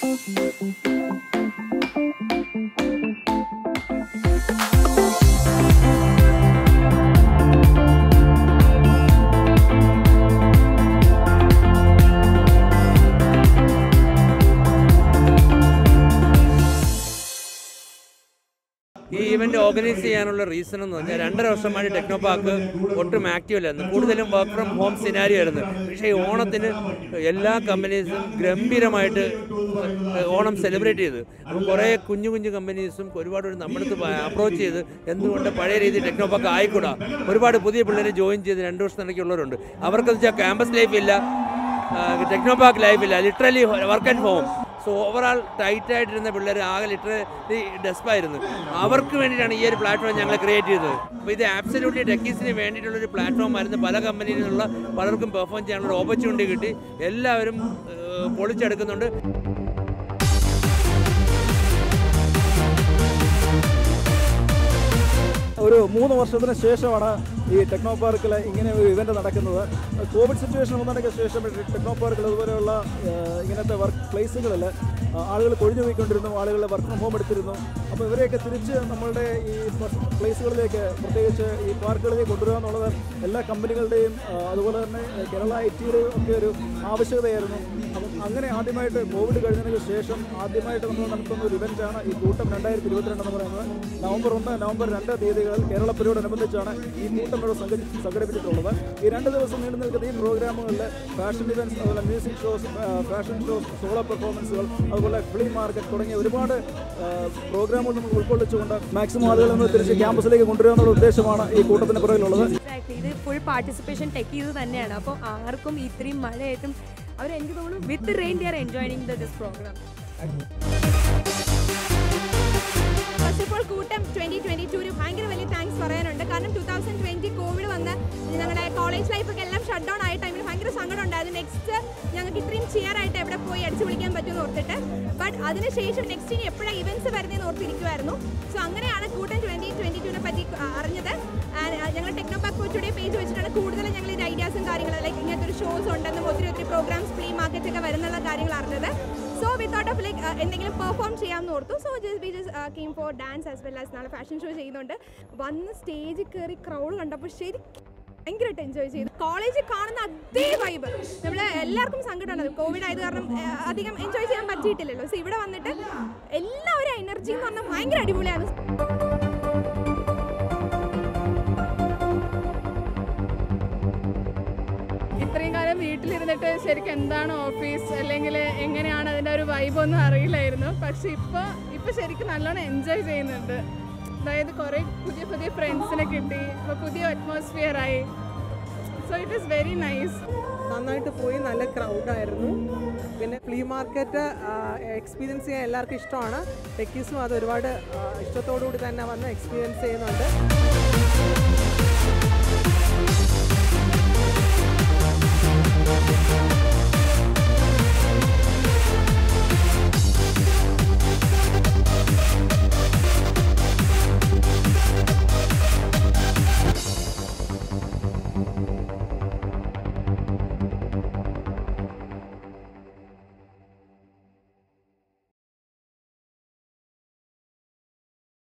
ഈ event organise ചെയ്യാനുള്ള reason എന്ന് പറഞ്ഞാൽ രണ്ടര വർഷമായിട്ട് ടെക്നോ പാർക്ക് ഒട്ടും ആക്റ്റീവ് അല്ലായിരുന്നു കൂടുതലും വർക്ക് ഫ്രം ഹോം സിനാരി ആയിരുന്നു പക്ഷേ ഈ ഓണത്തിന് എല്ലാ കമ്പനീസും ഗംഭീരമായിട്ട് ഓണം സെലിബ്രേറ്റ് ചെയ്തു അപ്പം കുറേ കുഞ്ഞു കുഞ്ഞു കമ്പനീസും ഒരുപാട് പേര് നമ്മളടുത്ത് അപ്രോച്ച് ചെയ്ത് എന്തുകൊണ്ട് പഴയ രീതിയിൽ ടെക്നോ പാർക്ക് ആയിക്കൂടാ ഒരുപാട് പുതിയ പിള്ളേർ ജോയിൻ ചെയ്ത് രണ്ട് വർഷത്തിനൊക്കെയുള്ളവരുണ്ട് അവർക്കെന്ന് വെച്ചാൽ ക്യാമ്പസ് ലൈഫ് ഇല്ല ടെക്നോ പാർക്ക് ലൈഫില്ല literally work and home so overall tight ആയിട്ടിരുന്ന പിള്ളേർ ആകെ ലിറ്ററലി ഡെസ്പായിരുന്നു അവർക്ക് വേണ്ടിയിട്ടാണ് ഈ ഒരു പ്ലാറ്റ്ഫോം ഞങ്ങൾ ക്രിയേറ്റ് ചെയ്തത് അപ്പോൾ ഇത് ആബ്സല്യൂട്ട്ലി ടെക്കീസിന് വേണ്ടിയിട്ടുള്ള ഒരു പ്ലാറ്റ്ഫോം ആയിരുന്നു പല കമ്പനിയിൽ നിന്നുള്ള പലർക്കും പെർഫോം ചെയ്യാനുള്ള ഓപ്പർച്യൂണിറ്റി കിട്ടി എല്ലാവരും ഏഹ്, പൊളിച്ചെടുക്കുന്നുണ്ട് ഒരു മൂന്ന് വർഷത്തിന് ശേഷമാണ് ഈ ടെക്നോ പാർക്കിൽ ഇങ്ങനെ ഒരു ഇവൻ്റ് നടക്കുന്നത് കോവിഡ് സിറ്റുവേഷൻ വന്നതിന് ശേഷം ഈ ടെക്നോ പാർക്കിൽ അതുപോലെയുള്ള ഏഹ്, ഇങ്ങനത്തെ വർക്ക് പ്ലേസുകളിൽ ആളുകൾ കൊഴിഞ്ഞു പോയിക്കൊണ്ടിരുന്നു ആളുകൾ വർക്ക് ഫ്രം ഹോം എടുത്തിരുന്നു അപ്പോൾ ഇവരെയൊക്കെ തിരിച്ച് നമ്മളുടെ ഈ പ്ലേസുകളിലേക്ക് പ്രത്യേകിച്ച് ഈ പാർക്കുകളിലേക്ക് കൊണ്ടുവരിക എന്നുള്ളത് എല്ലാ കമ്പനികളുടെയും ആ, അതുപോലെ തന്നെ കേരള ഐ ടിയുടെയും ഒക്കെ ഒരു ആവശ്യകതയായിരുന്നു അപ്പം അങ്ങനെ ആദ്യമായിട്ട് കോവിഡ് കഴിഞ്ഞതിന് ശേഷം ആദ്യമായിട്ട് നമ്മൾ നടത്തുന്ന ഒരു ഇവൻ്റാണ് ഈ കൂട്ടം രണ്ടായിരത്തി ഇരുപത്തിരണ്ട് എന്ന് പറയുന്നത് നവംബർ ഒന്ന് നവംബർ രണ്ട് തീയതികളിൽ കേരള പരിപാടിയോടനുബന്ധിച്ചാണ് ഈ കൂട്ടം ഇവിടെ സംഘടി സംഘടിപ്പിച്ചിട്ടുള്ളത് ഈ രണ്ട് ദിവസം നീണ്ടു നിൽക്കുന്ന ഈ പ്രോഗ്രാമുകളിൽ ഫാഷൻ ഇവൻറ്റ്സ് അതുപോലെ music shows fashion shows solo പെർഫോമൻസുകൾ അതുപോലെ ഫ്ലീ മാർക്കറ്റ് തുടങ്ങിയ ഒരുപാട് ആ, പ്രോഗ്രാമുകൾ നമ്മൾ ഉൾക്കൊള്ളിച്ചുകൊണ്ട് മാക്സിമം ആളുകൾ നമ്മൾ തിരിച്ച് ക്യാമ്പസിലേക്ക് കൊണ്ടുവരിക എന്നുള്ള ഉദ്ദേശമാണ് ഈ കൂട്ടത്തിന് പുറകിലുള്ളത് Exactly. ഇത് ഫുൾ പാർട്ടിസിപ്പേഷൻ ടെക് ചെയ്ത് തന്നെയാണ് അപ്പോൾ ആർക്കും ഇത്രയും മഴയായിട്ടും അവർ എനിക്ക് തോന്നുന്നു with rain the are enjoying the this program first of all കൂട്ടം ട്വന്റി ട്വന്റി ടൂര് ഭയങ്കര വലിയ താങ്ക്സ് പറയാനുണ്ട് കാരണം ടൂ തൗസൻഡ് ട്വന്റി കോവിഡ് വന്ന് ഞങ്ങളുടെ കോളേജ് ലൈഫൊക്കെ എല്ലാം ഷട്ട് ഡൗൺ ആയ ടൈമിൽ ഭയങ്കര സങ്കടം ഉണ്ടായിരുന്നു നെക്സ്റ്റ് ഞങ്ങൾക്ക് ഇത്രയും ചിയർ ആയിട്ട് എവിടെ പോയി അടിച്ചു വിളിക്കാൻ പറ്റുമെന്ന് ഓർത്തിട്ട് ബട്ട് അതിനുശേഷം നെക്സ്റ്റ് ഇനി എപ്പോഴാണ് ഇവന്റ്സ് വരുന്നതെന്ന് ഓർത്തിരിക്കുമായിരുന്നു സോ അങ്ങനെയാണ് കൂട്ടം ട്വന്റി ട്വന്റി ടുവിനെ പറ്റി അറിഞ്ഞത് And, uh, ഞങ്ങൾ ടെക്നോ പാർക്ക് കൊച്ചുടെ പേജ് വെച്ചിട്ടാണ് കൂടുതലും ഞങ്ങൾ ഇത് ഐഡിയാസും കാര്യങ്ങളും ലൈക്ക് ഇങ്ങനത്തെ ഒരു ഷോസ് ഉണ്ടെന്നും ഒത്തിരി ഒത്തിരി പ്രോഗ്രാംസ് ഫ്ലീ മാർക്കറ്റ് ഒക്കെ വരുന്നുള്ള കാര്യങ്ങൾ അറിഞ്ഞത് so we thought of like എന്തെങ്കിലും പെർഫോം ചെയ്യാമെന്ന് ഓർത്തു so just we just came for dance as well as നാളെ ഫാഷൻ ഷോ ചെയ്യുന്നുണ്ട് വന്ന് സ്റ്റേജിൽ കയറി ക്രൗഡ് കണ്ടപ്പോൾ ശരിക്കും ഭയങ്കരമായിട്ട് എൻജോയ് ചെയ്തു കോളേജിൽ കാണുന്ന അതേ വൈബ് നമ്മൾ എല്ലാവർക്കും സങ്കടമുണ്ട് കോവിഡ് ആയത് കാരണം ആ, അധികം എൻജോയ് ചെയ്യാൻ പറ്റിയിട്ടില്ലല്ലോ സോ ഇവിടെ വന്നിട്ട് എല്ലാവരും എനർജി എന്ന് പറഞ്ഞാൽ ഭയങ്കര അടിപൊളിയാണ് ഇത്രയും കാലം വീട്ടിലിരുന്നിട്ട് ശരിക്കും എന്താണ് ഓഫീസ് അല്ലെങ്കിൽ എങ്ങനെയാണ് അതിൻ്റെ ഒരു വൈബൊന്നും അറിയില്ലായിരുന്നു പക്ഷെ ഇപ്പോൾ ഇപ്പോൾ ശരിക്കും നല്ലോണം എൻജോയ് ചെയ്യുന്നുണ്ട് അതായത് കുറേ പുതിയ പുതിയ ഫ്രണ്ട്സിനെ കിട്ടി ഇപ്പോൾ പുതിയ അറ്റ്മോസ്ഫിയർ ആയി so it is very nice നന്നായിട്ട് പോയി നല്ല ക്രൗഡായിരുന്നു പിന്നെ ഫ്ലീ മാർക്കറ്റ് എക്സ്പീരിയൻസ് ചെയ്യാൻ എല്ലാവർക്കും ഇഷ്ടമാണ് ടെക്കീസും അത് ഒരുപാട് ആ, ഇഷ്ടത്തോടു കൂടി തന്നെ വന്ന് എക്സ്പീരിയൻസ് ചെയ്യുന്നുണ്ട് Thank